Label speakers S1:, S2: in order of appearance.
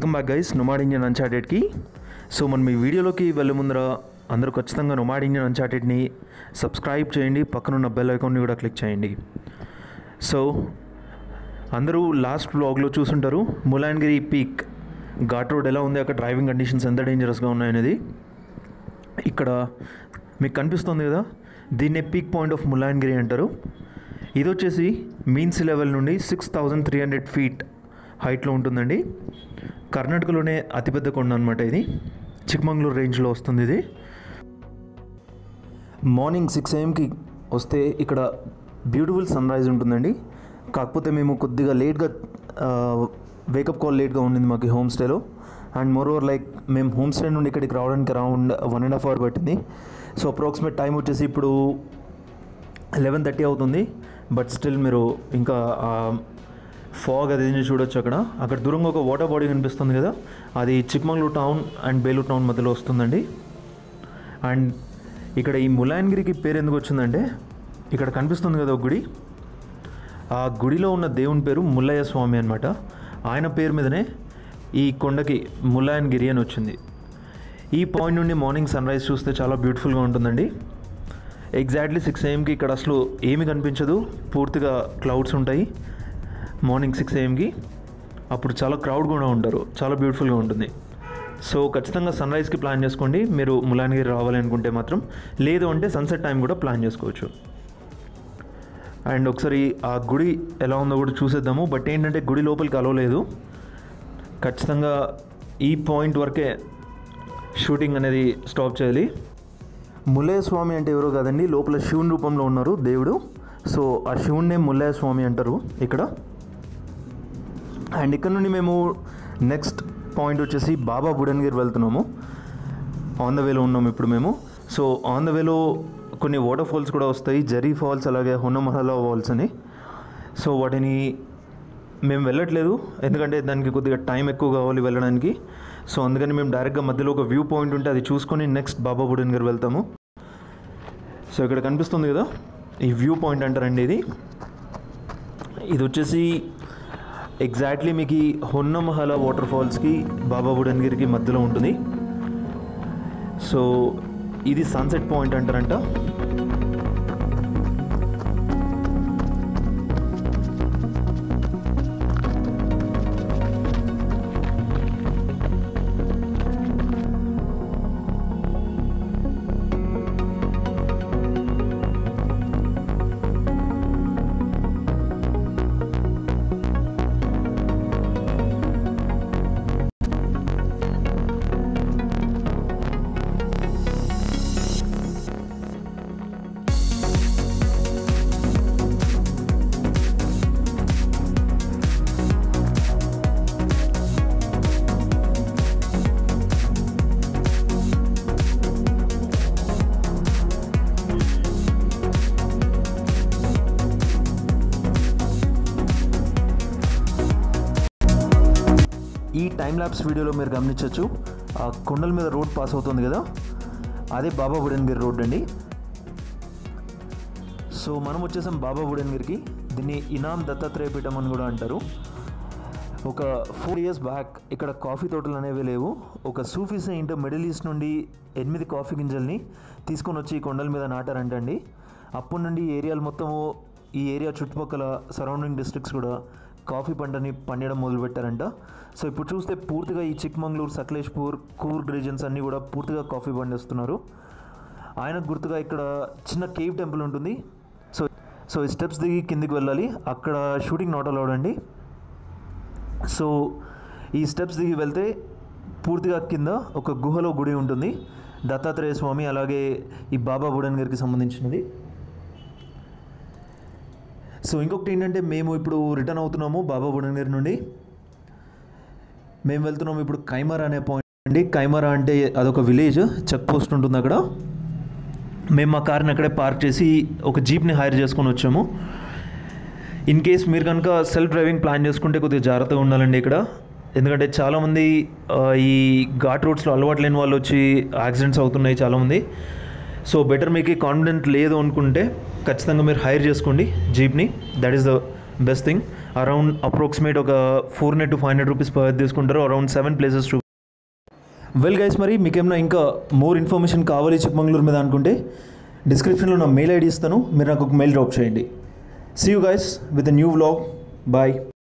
S1: welcome back guys nomad Indian అన్చార్టెడ్కి so మనం ఈ వీడియోలోకి వెళ్ళే ముందర అందరూ ఖచ్చితంగా నొమాడ్ ఇండియన్ అన్చార్టెడ్ని సబ్స్క్రైబ్ చేయండి పక్కనున్న బెల్ ఐకాన్ని కూడా క్లిక్ చేయండి సో అందరూ లాస్ట్ బ్లాగ్లో చూసుంటారు ములాన్గిరి పీక్ ఘాట్ రోడ్ ఎలా ఉంది అక్కడ డ్రైవింగ్ కండిషన్స్ ఎంత డేంజరస్గా ఉన్నాయనేది ఇక్కడ మీకు కనిపిస్తుంది కదా దీన్నే పీక్ పాయింట్ ఆఫ్ ములాన్గిరి అంటారు ఇది వచ్చేసి మీన్స్ లెవెల్ నుండి six thousand three hundred feet హైట్లో ఉంటుందండి కర్ణాటకలోనే అతిపెద్ద కొండ అనమాట ఇది చిక్మంగళూరు రేంజ్లో వస్తుంది ఇది మార్నింగ్ సిక్స్ ఏఎంకి వస్తే ఇక్కడ బ్యూటిఫుల్ సన్ రైజ్ ఉంటుందండి కాకపోతే మేము కొద్దిగా లేట్గా వేకప్ కాల్ లేట్గా ఉండింది మాకు హోమ్ స్టేలో అండ్ మోర్ ఓవర్ లైక్ మేము హోమ్ స్టే నుండి ఇక్కడికి రావడానికి around one and half hour పట్టింది సో అప్రాక్సిమేట్ టైం వచ్చేసి ఇప్పుడు లెవెన్ థర్టీ అవుతుంది బట్ స్టిల్ మీరు ఇంకా ఫాగ్ అది ఇది చూడొచ్చు అక్కడ అక్కడ దూరంగా ఒక వాటర్ బాడీ కనిపిస్తుంది కదా అది Chikmagalur town and Belur town మధ్యలో వస్తుందండి అండ్ ఇక్కడ ఈ ములాయన్గిరికి పేరు ఎందుకు వచ్చిందంటే ఇక్కడ కనిపిస్తుంది కదా ఒక గుడి ఆ గుడిలో ఉన్న దేవుని పేరు ముల్లయ్య స్వామి అనమాట ఆయన పేరు మీదనే ఈ కొండకి ములాయన్గిరి అని వచ్చింది ఈ పాయింట్ నుండి మార్నింగ్ సన్ రైజ్ చూస్తే చాలా బ్యూటిఫుల్గా ఉంటుందండి ఎగ్జాక్ట్లీ సిక్స్ ఏఎంకి ఇక్కడ అసలు ఏమి కనిపించదు పూర్తిగా క్లౌడ్స్ ఉంటాయి మార్నింగ్ సిక్స్ ఏఎంకి అప్పుడు చాలా క్రౌడ్ కూడా ఉంటారు చాలా బ్యూటిఫుల్గా ఉంటుంది సో ఖచ్చితంగా సన్ రైజ్కి ప్లాన్ చేసుకోండి మీరు ములాన్గిరి రావాలి అనుకుంటే మాత్రం లేదు అంటే సన్సెట్ టైం కూడా ప్లాన్ చేసుకోవచ్చు అండ్ ఒకసారి ఆ గుడి ఎలా ఉందో కూడా చూసేద్దాము బట్ ఏంటంటే గుడి లోపలికి అలవలేదు ఖచ్చితంగా ఈ పాయింట్ వరకే షూటింగ్ అనేది స్టాప్ చేయాలి ముల్లయ్య స్వామి అంటే ఎవరో కాదండి లోపల శివుని రూపంలో ఉన్నారు దేవుడు సో ఆ శివుణ్ణే ముల్లయ్య స్వామి అంటారు ఇక్కడ అండ్ ఇక్కడ నుండి మేము నెక్స్ట్ పాయింట్ వచ్చేసి బాబా బుడన్గిరి వెళ్తున్నాము ఆన్ ద వేలో ఉన్నాము ఇప్పుడు మేము సో ఆన్ ద వేలో కొన్ని వాటర్ ఫాల్స్ కూడా వస్తాయి జరీ ఫాల్స్ అలాగే హొన్నమహలా ఫాల్స్ అని సో వాటిని మేము వెళ్ళట్లేదు ఎందుకంటే దానికి కొద్దిగా టైం ఎక్కువ కావాలి వెళ్ళడానికి సో అందుకని మేము డైరెక్ట్గా మధ్యలో ఒక వ్యూ పాయింట్ ఉంటే అది చూసుకొని నెక్స్ట్ బాబా బుడన్ గారు వెళ్తాము సో ఇక్కడ కనిపిస్తుంది కదా ఈ వ్యూ పాయింట్ అంటారండి ఇది ఇది వచ్చేసి ఎగ్జాక్ట్లీ మీకు ఈ హొన్నమహల వాటర్ ఫాల్స్కి బాబా బుడన్గిరికి మధ్యలో ఉంటుంది సో ఇది సన్సెట్ పాయింట్ అంటారంట ఈ టైం ల్యాబ్స్ వీడియోలో మీరు గమనించవచ్చు ఆ కొండల మీద రోడ్ పాస్ అవుతుంది కదా అదే బాబా బుడన్గిరి రోడ్ అండి సో మనం వచ్చేసాం బాబా బుడన్గిరికి దీన్ని ఇనాం దత్తాత్రేయ పీఠం అని కూడా అంటారు ఒక ఫోర్ ఇయర్స్ బ్యాక్ ఇక్కడ కాఫీ తోటలు అనేవి లేవు ఒక సూఫీ సెయింట్ మిడిల్ ఈస్ట్ నుండి ఎనిమిది కాఫీ గింజల్ని తీసుకొని వచ్చి ఈ కొండల మీద నాటారంటండి అప్పటి నుండి ఈ ఏరియాలు మొత్తము ఈ ఏరియా చుట్టుపక్కల సరౌండింగ్ డిస్ట్రిక్ట్స్ కూడా కాఫీ పంటని పండడం మొదలుపెట్టారంట సో ఇప్పుడు చూస్తే పూర్తిగా ఈ చిక్మంగళూరు సకలేష్పూర్ కూర్గ్ రీజన్స్ అన్నీ కూడా పూర్తిగా కాఫీ పండిస్తున్నారు ఆయనకు గుర్తుగా ఇక్కడ చిన్న కేవ్ టెంపుల్ ఉంటుంది సో సో ఈ స్టెప్స్ దిగి కిందికి వెళ్ళాలి అక్కడ షూటింగ్ నాట్ అలౌడ్ అండి సో ఈ స్టెప్స్ దిగి వెళ్తే పూర్తిగా కింద ఒక గుహలో గుడి ఉంటుంది దత్తాత్రేయ స్వామి అలాగే ఈ బాబా బుడన్గిరికి సంబంధించినది సో ఇంకొకటి ఏంటంటే మేము ఇప్పుడు రిటర్న్ అవుతున్నాము బాబా బుడన్గిరి నుండి మేము వెళ్తున్నాము ఇప్పుడు కైమరా అనే పాయింట్ అండి కైమరా అంటే అదొక విలేజ్ చెక్ పోస్ట్ ఉంటుంది అక్కడ మేము మా కార్ని అక్కడే పార్క్ చేసి ఒక జీప్ని హైర్ చేసుకొని వచ్చాము ఇన్ కేస్ మీరు కనుక సెల్ఫ్ డ్రైవింగ్ ప్లాన్ చేసుకుంటే కొద్దిగా జాగ్రత్తగా ఉండాలండి ఇక్కడ ఎందుకంటే చాలామంది ఆ, ఈ ఘాట్ రోడ్స్లో అలవాటు లేని వాళ్ళు వచ్చి యాక్సిడెంట్స్ అవుతున్నాయి చాలామంది సో బెటర్ మీకు కాన్ఫిడెంట్ లేదు అనుకుంటే ఖచ్చితంగా మీరు హైర్ చేసుకోండి జీప్ని that is the best thing around approximate ఒక four hundred to five hundred rupees per తీసుకుంటారు around seven places to well guys మరి మీకేమైనా ఇంకా మోర్ ఇన్ఫర్మేషన్ కావాలి చిక్మంగళూరు మీద అనుకుంటే డిస్క్రిప్షన్లో నా మెయిల్ ఐడి ఇస్తాను మీరు నాకు ఒక మెయిల్ డ్రాప్ చేయండి see you guys with new vlog bye